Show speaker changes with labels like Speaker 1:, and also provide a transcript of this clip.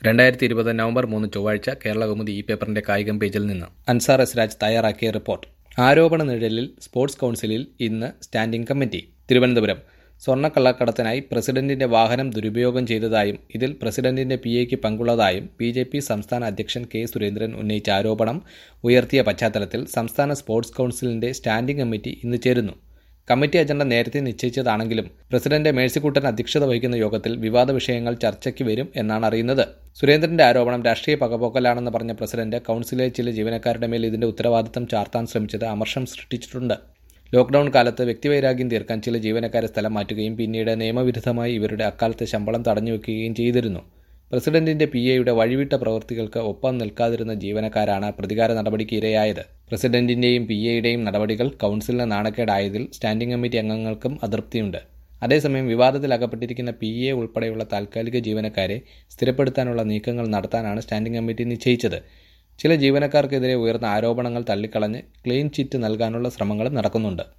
Speaker 1: രണ്ടായിരത്തി ഇരുപത് നവംബർ മൂന്ന് ചൊവ്വാഴ്ച കേരള കൗമുദി ഈ പേപ്പറിന്റെ കായികം പേജിൽ നിന്ന് അൻസാർ എസ് രാജ് തയ്യാറാക്കിയ റിപ്പോർട്ട് ആരോപണ നിഴലിൽ സ്പോർട്സ് കൗൺസിലിൽ ഇന്ന് സ്റ്റാൻഡിംഗ് കമ്മിറ്റി തിരുവനന്തപുരം സ്വർണ്ണക്കള്ളക്കടത്തിനായി പ്രസിഡന്റിന്റെ വാഹനം ദുരുപയോഗം ചെയ്തതായും ഇതിൽ പ്രസിഡന്റിന്റെ പി എക്ക് പങ്കുള്ളതായും ബി ജെ പി സംസ്ഥാന അധ്യക്ഷൻ കെ സുരേന്ദ്രൻ ഉന്നയിച്ച ആരോപണം ഉയർത്തിയ പശ്ചാത്തലത്തിൽ സംസ്ഥാന സ്പോർട്സ് കൗൺസിലിന്റെ സ്റ്റാൻഡിംഗ് കമ്മിറ്റി ഇന്ന് ചേരുന്നു കമ്മിറ്റി അജണ്ട നേരത്തെ നിശ്ചയിച്ചതാണെങ്കിലും പ്രസിഡന്റ് മേഴ്സിക്കുട്ടൻ അധ്യക്ഷത വഹിക്കുന്ന യോഗത്തിൽ വിവാദ വിഷയങ്ങൾ ചർച്ചയ്ക്ക് വരും എന്നാണ് അറിയുന്നത് സുരേന്ദ്രന്റെ ആരോപണം രാഷ്ട്രീയ പകപോക്കലാണെന്ന് പറഞ്ഞ പ്രസിഡന്റ് കൌൺസിലിലെ ചില ജീവനക്കാരുടെ മേൽ ഇതിന്റെ ഉത്തരവാദിത്തം ചാർത്താൻ ശ്രമിച്ചത് അമർഷം സൃഷ്ടിച്ചിട്ടുണ്ട് ലോക്ഡൌൺ കാലത്ത് വ്യക്തിവൈരാഗ്യം തീർക്കാൻ ചില ജീവനക്കാരെ സ്ഥലം മാറ്റുകയും പിന്നീട് നിയമവിരുദ്ധമായി ഇവരുടെ അക്കാലത്തെ ശമ്പളം തടഞ്ഞുവെക്കുകയും ചെയ്തിരുന്നു പ്രസിഡന്റിന്റെ പി എയുടെ വഴിവിട്ട പ്രവൃത്തികൾക്ക് ഒപ്പം നിൽക്കാതിരുന്ന ജീവനക്കാരാണ് പ്രതികാര നടപടിക്ക് ഇരയായത് പ്രസിഡന്റിന്റെയും പി എയുടെയും നടപടികൾ കൌൺസിലിന് നാണക്കേടായതിൽ സ്റ്റാൻഡിംഗ് കമ്മിറ്റി അംഗങ്ങൾക്കും അതൃപ്തിയുണ്ട് അതേസമയം വിവാദത്തിൽ അകപ്പെട്ടിരിക്കുന്ന പി എ ഉൾപ്പെടെയുള്ള താൽക്കാലിക ജീവനക്കാരെ സ്ഥിരപ്പെടുത്താനുള്ള നീക്കങ്ങൾ നടത്താനാണ് സ്റ്റാൻഡിംഗ് കമ്മിറ്റി നിശ്ചയിച്ചത് ചില ജീവനക്കാർക്കെതിരെ ഉയർന്ന ആരോപണങ്ങൾ തള്ളിക്കളഞ്ഞ് ക്ലീൻ ചിറ്റ് നൽകാനുള്ള ശ്രമങ്ങളും നടക്കുന്നുണ്ട്